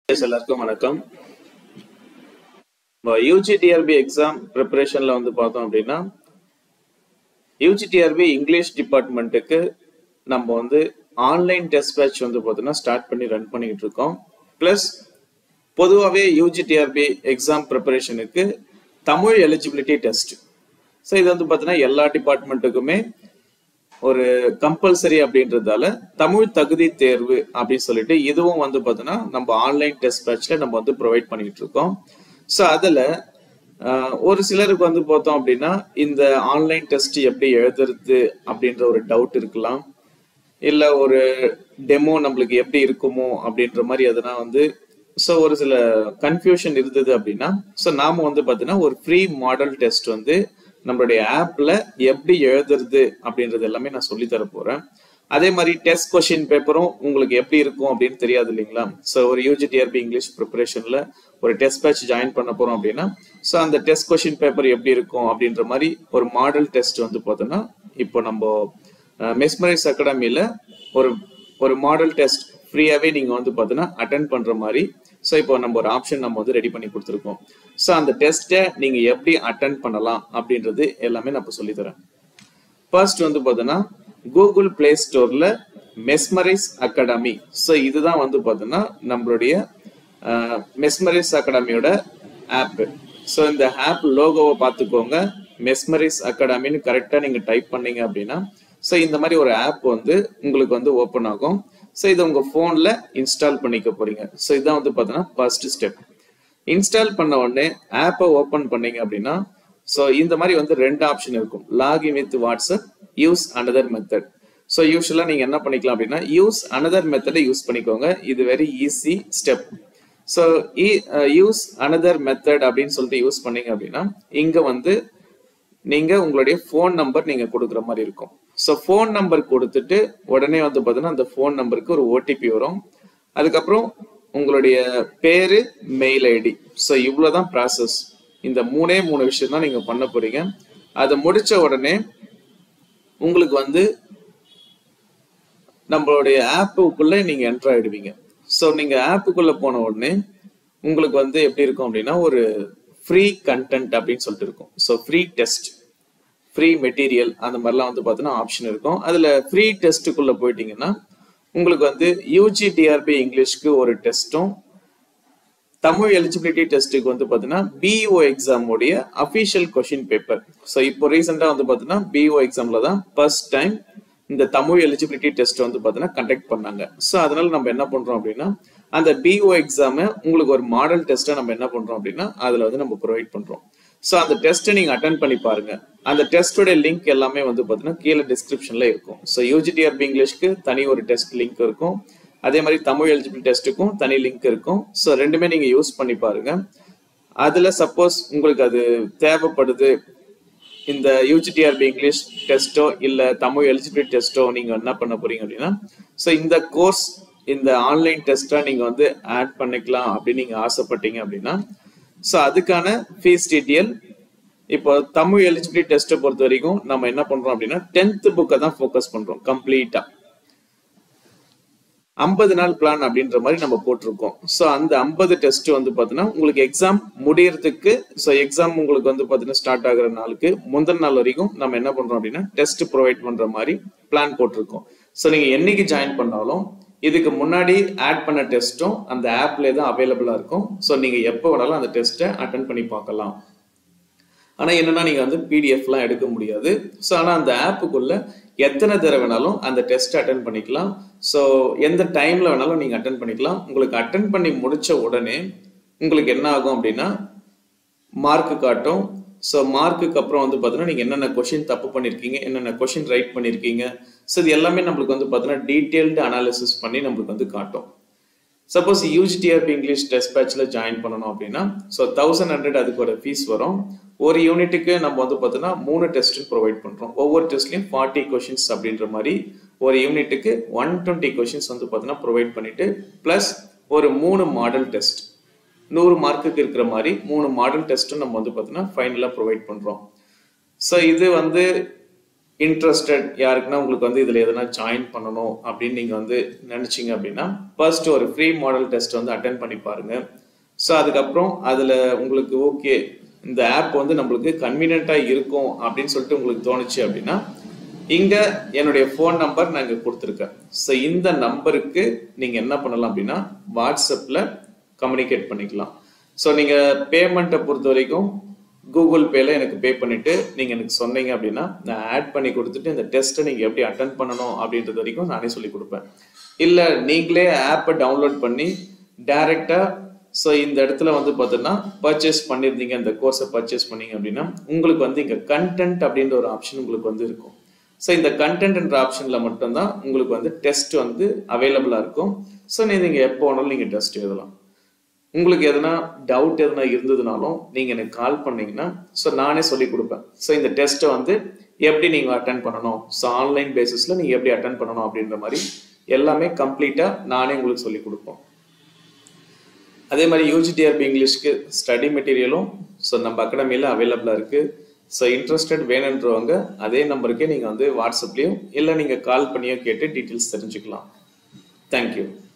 Yes, எல்லாருக்கும் வணக்கம் UGTRB exam ப்ரிப்பரேஷன்ல வந்து பார்த்தோம் அப்படின்னா யூஜிடிஆர்பி இங்கிலீஷ் டிபார்ட்மெண்ட்டுக்கு நம்ம வந்து ஆன்லைன் டெஸ்ட் பேட்ச் வந்து பார்த்தோன்னா ஸ்டார்ட் பண்ணி ரன் பண்ணிக்கிட்டு இருக்கோம் ப்ளஸ் பொதுவாகவே யூஜிடிஆர்பி எக்ஸாம் ப்ரிப்பரேஷனுக்கு தமிழ் எலிஜிபிலிட்டி டெஸ்ட் ஸோ இது வந்து பார்த்தீங்கன்னா எல்லா டிபார்ட்மெண்ட்டுக்குமே ஒரு கம்பல்சரி அப்படின்றதால தமிழ் தகுதி தேர்வு அப்படின்னு சொல்லிட்டு இதுவும் வந்து பார்த்தீங்கன்னா நம்ம ஆன்லைன் டெஸ்ட் பேட்ச்ல நம்ம வந்து ப்ரொவைட் பண்ணிட்டு இருக்கோம் ஸோ அதில் ஒரு சிலருக்கு வந்து பார்த்தோம் அப்படின்னா இந்த ஆன்லைன் டெஸ்ட் எப்படி எழுதுறது அப்படின்ற ஒரு டவுட் இருக்கலாம் இல்லை ஒரு டெமோ நம்மளுக்கு எப்படி இருக்குமோ அப்படின்ற மாதிரி எதனா வந்து ஸோ ஒரு சில கன்ஃபியூஷன் இருந்தது அப்படின்னா ஸோ நாம வந்து பார்த்தீங்கன்னா ஒரு ஃப்ரீ மாடல் டெஸ்ட் வந்து நம்மளுடைய ஆப்ல எப்படி எழுதுறது அப்படின்றது எல்லாமே நான் சொல்லி தர போறேன் அதே மாதிரி டெஸ்ட் கொஸ்டின் பேப்பரும் உங்களுக்கு எப்படி இருக்கும் அப்படின்னு தெரியாது இல்லைங்களா ஸோ ஒரு யூஜிடிஆர்பி இங்கிலீஷ் ப்ரிப்பரேஷன்ல ஒரு டெஸ்ட் பேட்ச் ஜாயின் பண்ண போறோம் அப்படின்னா ஸோ அந்த டெஸ்ட் கொஸ்டின் பேப்பர் எப்படி இருக்கும் அப்படின்ற மாதிரி ஒரு மாடல் டெஸ்ட் வந்து பார்த்தோன்னா இப்போ நம்ம மெஸ்மரைஸ் அகாடமியில ஒரு ஒரு மாடல் டெஸ்ட் ஃப்ரீயாவே நீங்க வந்து பார்த்தீங்கன்னா அட்டன் பண்ற மாதிரி ஸோ இப்போ நம்ம ஒரு ஆப்ஷன் நம்ம வந்து ரெடி பண்ணி கொடுத்துருக்கோம் ஸோ அந்த டெஸ்ட்டை நீங்க எப்படி அட்டன் பண்ணலாம் அப்படின்றது எல்லாமே நான் இப்போ சொல்லித்தரேன் ஃபர்ஸ்ட் வந்து பார்த்தீங்கன்னா கூகுள் பிளே ஸ்டோர்ல மெஸ்மரைஸ் அகாடமி ஸோ இதுதான் வந்து பார்த்தீங்கன்னா நம்மளுடைய மெஸ்மரைஸ் அகாடமியோட ஆப் ஸோ இந்த ஆப் லோகோவை பார்த்துக்கோங்க மெஸ்மரைஸ் அகாடமின்னு கரெக்டாக நீங்கள் டைப் பண்ணீங்க அப்படின்னா ஸோ இந்த மாதிரி ஒரு ஆப் வந்து உங்களுக்கு வந்து ஓப்பன் ஆகும் ஸோ இதை உங்கள் ஃபோனில் இன்ஸ்டால் பண்ணிக்க போறீங்க ஸோ இதான் வந்து பார்த்தீங்கன்னா ஃபர்ஸ்ட் ஸ்டெப் இன்ஸ்டால் பண்ண உடனே ஆப்பை ஓப்பன் பண்ணீங்க அப்படின்னா ஸோ இந்த மாதிரி வந்து ரெண்டு ஆப்ஷன் இருக்கும் login with WhatsApp use another method so யூஸ்வலாக நீங்கள் என்ன பண்ணிக்கலாம் அப்படின்னா யூஸ் அனதர் மெத்தடை யூஸ் பண்ணிக்கோங்க இது very easy step so use another method அப்படின்னு சொல்லிட்டு யூஸ் பண்ணீங்க அப்படின்னா இங்கே வந்து நீங்க உங்களுடைய ஃபோன் நம்பர் நீங்க கொடுக்குற மாதிரி இருக்கும் ஸோ ஃபோன் நம்பர் கொடுத்துட்டு உடனே வந்து பார்த்தீங்கன்னா அந்த ஃபோன் நம்பருக்கு ஒரு ஓடிபி வரும் அதுக்கப்புறம் உங்களுடைய பேரு மெயில் ஐடி ஸோ இவ்வளோதான் ப்ராசஸ் இந்த மூணே மூணு விஷயம் தான் நீங்க பண்ண போறீங்க அதை முடிச்ச உடனே உங்களுக்கு வந்து நம்மளுடைய ஆப்புக்குள்ள நீங்க என்டர் ஆயிடுவீங்க ஸோ நீங்க ஆப்புக்குள்ள போன உடனே உங்களுக்கு வந்து எப்படி இருக்கும் அப்படின்னா ஒரு ஃப்ரீ கண்டென்ட் அப்படின்னு சொல்லிட்டு இருக்கும் so free test free material அந்த மாதிரிலாம் வந்து பார்த்தீங்கன்னா ஆப்ஷன் இருக்கும் அதில் ஃப்ரீ டெஸ்ட்டுக்குள்ளே போயிட்டீங்கன்னா உங்களுக்கு வந்து யூஜி டிஆர்பி இங்கிலீஷ்க்கு ஒரு டெஸ்ட்டும் தமிழ் எலிஜிபிலிட்டி டெஸ்ட்டுக்கு வந்து பார்த்தீங்கன்னா பிஇஓ எக்ஸாமுடைய அஃபிஷியல் கொஷின் பேப்பர் ஸோ இப்போ ரீசெண்டாக வந்து பார்த்தீங்கன்னா பிஇஓ எக்ஸாமில் தான் ஃபர்ஸ்ட் டைம் இந்த தமிழ் எலிஜிபிலிட்டி டெஸ்ட் வந்து பார்த்தீங்கன்னா கண்டக்ட் பண்ணாங்க ஸோ அதனால நம்ம என்ன பண்ணுறோம் அப்படின்னா அந்த பிஓ எக்ஸாமை உங்களுக்கு ஒரு மாடல் டெஸ்ட்டை நம்ம என்ன பண்ணுறோம் அப்படின்னா அதில் வந்து நம்ம ப்ரொவைட் பண்ணுறோம் ஸோ அந்த டெஸ்ட்டை நீங்கள் அட்டன் பண்ணி பாருங்க அந்த டெஸ்ட்டோட லிங்க் எல்லாமே வந்து பார்த்தீங்கன்னா கீழே டிஸ்கிரிப்ஷனில் இருக்கும் ஸோ யூஜிடிஆர்பி இங்கிலீஷ்க்கு தனி ஒரு டெஸ்ட் லிங்க் இருக்கும் அதே மாதிரி தமிழ் எலிஜிபிள் டெஸ்ட்டுக்கும் தனி லிங்க் இருக்கும் ஸோ ரெண்டுமே நீங்கள் யூஸ் பண்ணி பாருங்க அதில் சப்போஸ் உங்களுக்கு அது தேவைப்படுது இந்த யூஜிடிஆர்பி இங்கிலீஷ் டெஸ்ட்டோ இல்லை தமிழ் எலிஜிபிலிட்டி டெஸ்ட்டோ நீங்கள் என்ன பண்ண போறீங்க அப்படின்னா ஸோ இந்த கோர்ஸ் இந்த ஆன்லைன் டெஸ்ட்டை நீங்கள் வந்து ஆட் பண்ணிக்கலாம் அப்படின்னு நீங்கள் ஆசைப்பட்டீங்க அப்படின்னா ஸோ அதுக்கான ஃபீஸ் டீட்டெயில் இப்போ தமிழ் எலிஜிபிலிட்டி டெஸ்ட்டை பொறுத்த வரைக்கும் நம்ம என்ன பண்றோம் அப்படின்னா டென்த் புக்கை தான் ஃபோக்கஸ் பண்றோம் கம்ப்ளீட்டா ஐம்பது நாள் பிளான் அப்படின்ற மாதிரி நம்ம போட்டிருக்கோம் ஸோ அந்த ஐம்பது டெஸ்ட் வந்து பார்த்தீங்கன்னா உங்களுக்கு எக்ஸாம் முடியறதுக்கு ஸோ எக்ஸாம் உங்களுக்கு வந்து பார்த்தீங்கன்னா ஸ்டார்ட் ஆகுற நாளுக்கு முந்தின நாள் வரைக்கும் நம்ம என்ன பண்றோம் அப்படின்னா டெஸ்ட் ப்ரொவைட் பண்ற மாதிரி பிளான் போட்டிருக்கோம் ஸோ நீங்க என்னைக்கு ஜாயின் பண்ணாலும் இதுக்கு முன்னாடி ஆட் பண்ண டெஸ்ட்டும் அந்த ஆப்ல தான் அவைலபிளா இருக்கும் ஸோ நீங்க எப்போ வேணாலும் அந்த டெஸ்ட்டை அட்டன் பண்ணி பார்க்கலாம் ஆனால் என்னன்னா நீங்கள் வந்து பிடிஎஃப்லாம் எடுக்க முடியாது ஸோ ஆனால் அந்த ஆப்புக்குள்ள எத்தனை தடவை வேணாலும் அந்த டெஸ்ட் அட்டன் பண்ணிக்கலாம் ஸோ எந்த டைமில் வேணாலும் நீங்கள் அட்டன் பண்ணிக்கலாம் உங்களுக்கு அட்டன் பண்ணி முடிச்ச உடனே உங்களுக்கு என்ன ஆகும் அப்படின்னா மார்க் காட்டும் ஸோ மார்க்குக்கு அப்புறம் வந்து பார்த்தீங்கன்னா நீங்கள் என்னென்ன கொஷின் தப்பு பண்ணியிருக்கீங்க என்னென்ன கொஷின் ரைட் பண்ணியிருக்கீங்க ஸோ இது எல்லாமே நம்மளுக்கு வந்து பார்த்தீங்கன்னா டீட்டெயில்டு அனாலிசிஸ் பண்ணி நம்மளுக்கு வந்து காட்டும் சப்போஸ் யூஜிடிஆர்பி இங்கிலீஷ் டெஸ்ட் பேட்ச்ல ஜாயின் பண்ணணும் அப்படின்னா ஸோ தௌசண்ட் ஹண்ட்ரட் அதுக்கு ஒரு ஃபீஸ் வரும் ஒரு யூனிட்டுக்கு நம்ம வந்து பார்த்தீங்கன்னா மூணு டெஸ்ட் ப்ரொவைட் பண்றோம் ஒவ்வொரு டெஸ்ட்லையும் ஃபார்ட்டி கொஷின்ஸ் அப்படின்ற மாதிரி ஒரு யூனிட்டுக்கு ஒன் டுவெண்ட்டி கொஷின்ஸ் வந்து பார்த்தீங்கன்னா ப்ரொவைட் பண்ணிட்டு ப்ளஸ் ஒரு மூணு மாடல் டெஸ்ட் நூறு மார்க்குக்கு இருக்கிற மாதிரி மூணு மாடல் டெஸ்ட்டும் நம்ம வந்து பார்த்தீங்கன்னா ஃபைனலாக ப்ரொவைட் பண்றோம் ஸோ இது வந்து இன்ட்ரெஸ்டட் யாருக்குன்னா உங்களுக்கு வந்து இதில் எதனா ஜாயின் பண்ணணும் அப்படின்னு நீங்கள் வந்து நினச்சிங்க அப்படின்னா ஃபர்ஸ்ட் ஒரு ஃப்ரீ மாடல் டெஸ்ட் வந்து அட்டன் பண்ணி பாருங்க ஸோ அதுக்கப்புறம் அதில் உங்களுக்கு ஓகே இந்த ஆப் வந்து நம்மளுக்கு கன்வீனியண்ட்டாக இருக்கும் அப்படின்னு சொல்லிட்டு உங்களுக்கு தோணுச்சு அப்படின்னா இங்கே என்னுடைய ஃபோன் நம்பர் நான் இங்கே கொடுத்துருக்கேன் ஸோ இந்த நம்பருக்கு நீங்கள் என்ன பண்ணலாம் அப்படின்னா வாட்ஸ்அப்பில் கம்யூனிகேட் பண்ணிக்கலாம் ஸோ நீங்கள் பேமெண்ட்டை பொறுத்த வரைக்கும் கூகுள் பேல எனக்கு பே பண்ணிட்டு நீங்க எனக்கு சொன்னீங்க அப்படின்னா நான் ஆட் பண்ணி கொடுத்துட்டு இந்த டெஸ்ட்டை நீங்க எப்படி அட்டன் பண்ணணும் அப்படின்றது வரைக்கும் நானே சொல்லி கொடுப்பேன் இல்ல நீங்களே ஆப்பை டவுன்லோட் பண்ணி டைரக்டா ஸோ இந்த இடத்துல வந்து பார்த்தீங்கன்னா பர்ச்சேஸ் பண்ணியிருந்தீங்க இந்த கோர்ஸை பர்ச்சேஸ் பண்ணீங்க அப்படின்னா உங்களுக்கு வந்து இங்கே கண்டென்ட் அப்படின்ற ஒரு ஆப்ஷன் உங்களுக்கு வந்து இருக்கும் ஸோ இந்த கண்டென்ட்ன்ற ஆப்ஷனில் மட்டும்தான் உங்களுக்கு வந்து டெஸ்ட் வந்து அவைலபிளாக இருக்கும் ஸோ நீங்கள் எப்போ வேணாலும் நீங்கள் டெஸ்ட் எழுதலாம் உங்களுக்கு எதனா டவுட் எதனா இருந்ததுனாலும் நீங்கள் எனக்கு கால் பண்ணீங்கன்னா ஸோ நானே சொல்லி கொடுப்பேன் ஸோ இந்த டெஸ்ட்டை வந்து எப்படி நீங்கள் அட்டன் பண்ணணும் ஸோ ஆன்லைன் பேசிஸில் நீங்கள் எப்படி அட்டன் பண்ணணும் அப்படின்ற மாதிரி எல்லாமே கம்ப்ளீட்டாக நானே உங்களுக்கு சொல்லி கொடுப்போம் அதே மாதிரி யூஜிடிஆர்பி இங்கிலீஷ்க்கு ஸ்டடி மெட்டீரியலும் ஸோ நம்ம அகாடமியில் அவைலபிளாக இருக்குது ஸோ இன்ட்ரெஸ்டட் வேணுன்றவங்க அதே நம்பருக்கே நீங்கள் வந்து வாட்ஸ்அப்லேயும் இல்லை நீங்கள் கால் பண்ணியோ கேட்டு டீட்டெயில்ஸ் தெரிஞ்சுக்கலாம் தேங்க்யூ